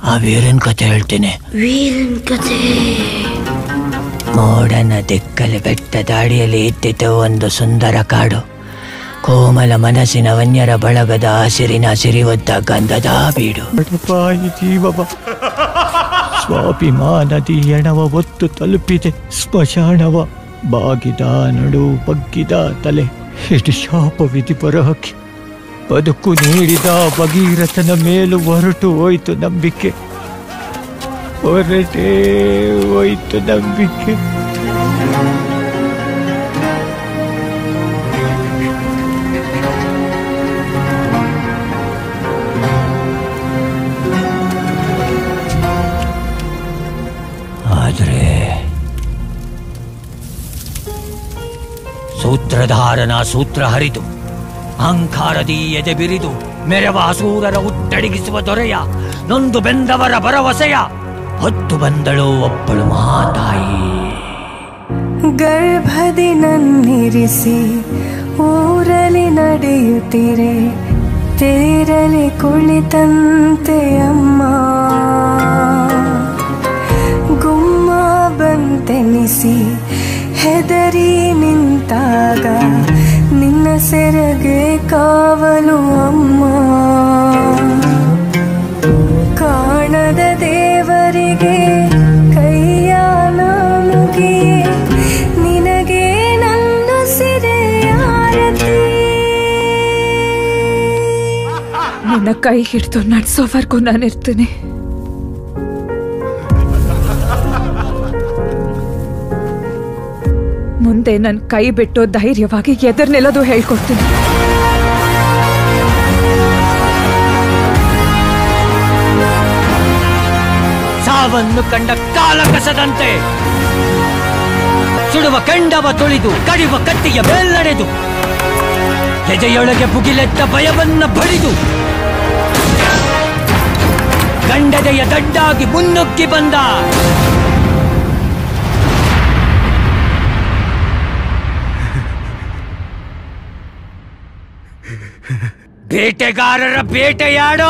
ಆ ವೀರನ್ ಕತೆ ಹೇಳ್ತೀನಿ ವೀರನ್ ಕತೆ ಮೋಡನ ದಿಕ್ಕಲಿ ಬೆಟ್ಟ ದಾಡಿಯಲ್ಲಿ ಇದ್ದಿತು ಒಂದು ಸುಂದರ ಕಾಡು ಕೋಮಲ ಮನಸ್ಸಿನ ವನ್ಯರ ಬಳಗದ ಹಸಿರಿನ ಸಿರಿವದ್ದ ಗಂಧದ ಬೀಡು ಬಡಪಾಯಿ ಜೀವವ ಸ್ವಾಭಿಮಾನದಿ ಎಣವ ಒತ್ತು ತಲುಪಿದೆ ಸ್ಮಶಾನವ ಬಾಗಿದ ನಡು ಬಗ್ಗಿದ ತಲೆ ಇದು ಶಾಪ ವಿಧಿ ಬರಹಕ್ಕೆ ಬದುಕು ನೀಡಿದ ಭಗೀರಥನ ಮೇಲೂ ಹೊರಟು ಹೋಯ್ತು ನಂಬಿಕೆ ಹೊರಟೇ ಹೋಯ್ತು ನಂಬಿಕೆ ಆದ್ರೆ ಸೂತ್ರಧಾರನ ಸೂತ್ರ ಹರಿದು ಅಹಂಕಾರದಿ ಎದೆ ಬಿರಿದು ಮೆರವ ಹಸೂರರ ಉತ್ತಡಿಗಿಸುವ ದೊರೆಯ ನೊಂದು ಬೆಂದವರ ಭರವಸೆಯ ಹೊತ್ತು ಬಂದಳು ಒಬ್ಬಳು ಮಹಾತಾಯಿ ಗರ್ಭದಿ ನನ್ನಿರಿಸಿ ಊರಲಿ ನಡೆಯುತ್ತಿರೆ ತೇರಲಿ ಕುಳಿತಂತೆ ಅಮ್ಮ ಗುಮ್ಮ ಬಂತೆನಿಸಿ ಹೆದರಿ ನಿಂತಾಗ ನಿನ್ನ ಸೆರಗೆ ಕಾವಲು ಅಮ್ಮ ಕಾಣದ ದೇವರಿಗೆ ಕೈಯ ಮುಗಿ ನಿನಗೆ ನನ್ನ ಸಿರೆಯಾರತಿ ನಿನ್ನ ಕೈ ಹಿಡಿದು ನಡ್ಸೋವರೆಗೂ ನಾನಿರ್ತೀನಿ ಮುಂದೆ ನನ್ನ ಕೈ ಬಿಟ್ಟು ಧೈರ್ಯವಾಗಿ ಎದುರು ನಿಲ್ಲೋದು ಹೇಳ್ಕೊಡ್ತೀನಿ ಸಾವನ್ನು ಕಂಡ ಕಾಲ ಕಸದಂತೆ ಸುಡುವ ಕೆಂಡವ ತುಳಿದು ಕಡಿವ ಕತ್ತಿಯ ಮೇಲ್ನಡೆದು ಎದೆಯೊಳಗೆ ಬುಗಿಲೆದ್ದ ಭಯವನ್ನ ಬಡಿದು ಗಂಡದೆಯ ದಡ್ಡಾಗಿ ಮುನ್ನುಗ್ಗಿ ಬಂದ ಬೇಟೆಗಾರರ ಬೇಟೆಯಾಡೋ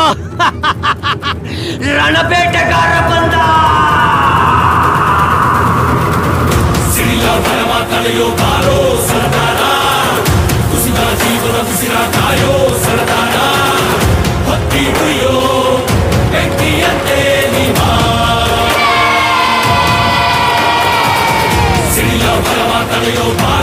ರಣಬೇಟೆಗಾರ ಬಂದ ಸಿಡಿಲ ಬಲವ ತಡೆಯೋ ಬಾರೋ